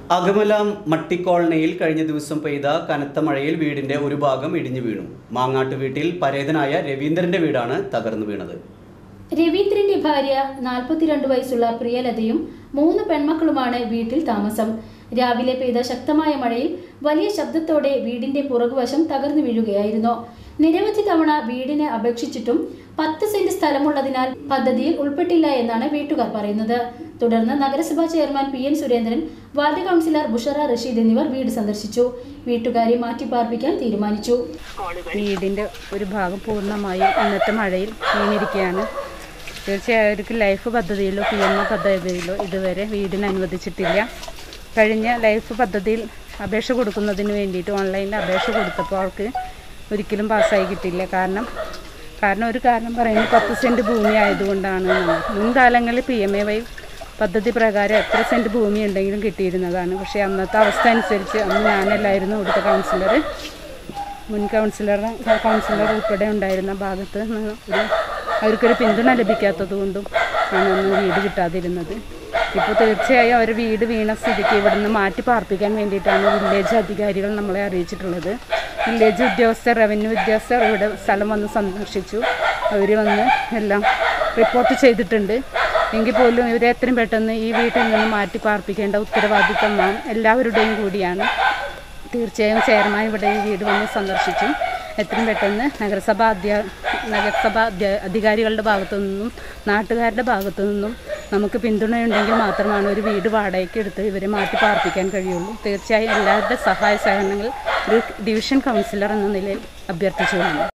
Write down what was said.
അകമലാം മട്ടിക്കോളനിയിൽ കഴിഞ്ഞ ദിവസം പെയ്ത കനത്ത മഴയിൽ വീടിന്റെ ഒരു ഭാഗം ഇടിഞ്ഞു വീണു മാങ്ങാട്ട് വീട്ടിൽ പരേതനായ രവീന്ദ്രന്റെ വീടാണ് തകർന്നു വീണത് രവീന്ദ്രന്റെ ഭാര്യ നാൽപ്പത്തിരണ്ട് വയസ്സുള്ള പ്രിയലതയും മൂന്ന് പെൺമക്കളുമാണ് വീട്ടിൽ താമസം രാവിലെ പെയ്ത ശക്തമായ മഴയിൽ വലിയ ശബ്ദത്തോടെ വീടിന്റെ പുറകുവശം തകർന്നു വീഴുകയായിരുന്നു നിരവധി തവണ വീടിന് അപേക്ഷിച്ചിട്ടും പത്ത് സെന്റ് സ്ഥലമുള്ളതിനാൽ പദ്ധതിയിൽ ഉൾപ്പെട്ടില്ല എന്നാണ് വീട്ടുകാർ പറയുന്നത് തുടർന്ന് നഗരസഭാ chairman P N Surendran ward councillor Bushra Rasheed എന്നിവർ വീട് സന്ദർശിച്ചു വീട്ടുകാരെ മാറ്റിപ്പാർപ്പിക്കാൻ തീരുമാനിച്ചു വീടിൻ്റെ ഒരു ഭാഗം പൂർണ്ണമായും ഇന്നത്തെ മഴയിൽ വീണിരിക്കുകയാണ് തീർച്ചയായും അവർക്ക് ലൈഫ് പദ്ധതിയിലോ പി എം എ പദ്ധതിയിലോ ഇതുവരെ വീടിന് അനുവദിച്ചിട്ടില്ല കഴിഞ്ഞ ലൈഫ് പദ്ധതിയിൽ അപേക്ഷ കൊടുക്കുന്നതിന് വേണ്ടിയിട്ട് ഓൺലൈനിൽ അപേക്ഷ കൊടുത്തപ്പോൾ അവർക്ക് ഒരിക്കലും പാസ്സായി കിട്ടില്ല കാരണം കാരണം ഒരു കാരണം പറയുന്നത് പത്ത് സെൻറ്റ് ഭൂമി ആയതുകൊണ്ടാണ് എന്നാണ്. മുൻകാലങ്ങളിൽ പി എം എ വൈ പദ്ധതി പ്രകാരം എത്ര സെൻറ്റ് ഭൂമി ഉണ്ടെങ്കിലും കിട്ടിയിരുന്നതാണ് പക്ഷേ അന്നത്തെ അവസ്ഥ അനുസരിച്ച് അന്ന് ഞാനല്ലായിരുന്നു ഇവിടുത്തെ കൗൺസിലർ മുൻ കൗൺസിലർ കൗൺസിലർ ഉൾപ്പെടെ ഉണ്ടായിരുന്ന ഭാഗത്ത് നിന്ന് ഒരു അവർക്കൊരു പിന്തുണ ലഭിക്കാത്തത് കൊണ്ടും ആണ് അന്ന് വീട് കിട്ടാതിരുന്നത് ഇപ്പോൾ തീർച്ചയായും അവർ വീട് വീണ സ്ഥിതിക്ക് ഇവിടുന്ന് മാറ്റി പാർപ്പിക്കാൻ വേണ്ടിയിട്ടാണ് വില്ലേജ് അധികാരികൾ നമ്മളെ അറിയിച്ചിട്ടുള്ളത് വില്ലേജ് ഉദ്യോഗസ്ഥർ റവന്യൂ ഉദ്യോഗസ്ഥർ ഇവിടെ സ്ഥലം വന്ന് സന്ദർശിച്ചു അവർ വന്ന് എല്ലാം റിപ്പോർട്ട് ചെയ്തിട്ടുണ്ട് എങ്കിൽ പോലും ഇവരെ എത്രയും പെട്ടെന്ന് ഈ വീട്ടിൽ നിന്ന് മാറ്റി പാർപ്പിക്കേണ്ട ഉത്തരവാദിത്തം നാം എല്ലാവരുടെയും കൂടിയാണ് തീർച്ചയായും ചെയർമാൻ ഇവിടെ ഈ വീട് വന്ന് സന്ദർശിച്ചു എത്രയും പെട്ടെന്ന് നഗരസഭാ അധ്യ നഗരസഭാ അധ്യ- അധികാരികളുടെ ഭാഗത്തു നിന്നും നാട്ടുകാരുടെ ഭാഗത്തു നിന്നും നമുക്ക് പിന്തുണയുണ്ടെങ്കിൽ മാത്രമാണ് ഒരു വീട് വാടകയ്ക്ക് എടുത്ത് ഇവരെ മാറ്റി പാർപ്പിക്കാൻ കഴിയുള്ളൂ തീർച്ചയായും എല്ലാവരുടെ സഹായ സഹകരണങ്ങൾ ഒരു ഡിവിഷൻ കൗൺസിലർ എന്ന നിലയിൽ അഭ്യർത്ഥിച്ചുകൊള്ളുന്നു